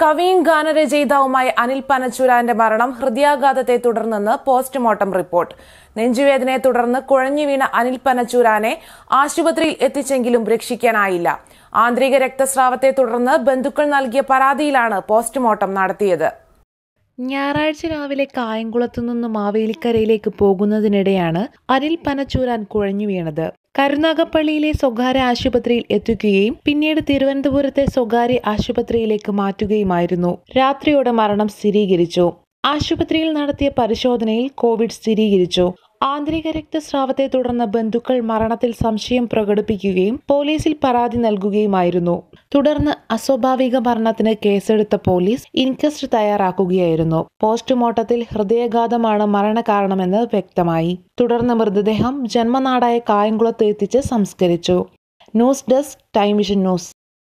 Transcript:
കവിയും ഗാനരചയിതാവുമായ അനിൽ പനച്ചൂരാന്റെ മരണം ഹൃദയാഘാതത്തെ തുടർന്നെന്ന് പോസ്റ്റ്മോർട്ടം റിപ്പോർട്ട് നെഞ്ചുവേദനയെ തുടർന്ന് കുഴഞ്ഞു വീണ അനിൽ പനച്ചൂരാനെ ആശുപത്രിയിൽ എത്തിച്ചെങ്കിലും രക്ഷിക്കാനായില്ല ആന്തരിക രക്തസ്രാവത്തെ തുടർന്ന് ബന്ധുക്കൾ നൽകിയ പരാതിയിലാണ് പോസ്റ്റ്മോർട്ടം നടത്തിയത് ഞായറാഴ്ച രാവിലെ കായംകുളത്തു നിന്ന് മാവേലിക്കരയിലേക്ക് പോകുന്നതിനിടെയാണ് അനിൽ പനച്ചൂരാൻ കുഴഞ്ഞു വീണത് കരുനാഗപ്പള്ളിയിലെ സ്വകാര്യ ആശുപത്രിയിൽ എത്തിക്കുകയും പിന്നീട് തിരുവനന്തപുരത്തെ സ്വകാര്യ ആശുപത്രിയിലേക്ക് മാറ്റുകയുമായിരുന്നു രാത്രിയോടെ മരണം സ്ഥിരീകരിച്ചു ആശുപത്രിയിൽ നടത്തിയ പരിശോധനയിൽ കോവിഡ് സ്ഥിരീകരിച്ചു ആന്തരിക രക്തസ്രാവത്തെ തുടർന്ന് ബന്ധുക്കൾ മരണത്തിൽ സംശയം പ്രകടിപ്പിക്കുകയും പോലീസിൽ പരാതി നൽകുകയുമായിരുന്നു തുടർന്ന് അസ്വാഭാവിക മരണത്തിന് കേസെടുത്ത പോലീസ് ഇൻക്വസ്റ്റ് തയ്യാറാക്കുകയായിരുന്നു പോസ്റ്റ്മോർട്ടത്തിൽ ഹൃദയാഘാതമാണ് മരണകാരണമെന്ന് വ്യക്തമായി തുടർന്ന് മൃതദേഹം ജന്മനാടായ കായംകുളത്ത് എത്തിച്ച് സംസ്കരിച്ചു news desk time vision news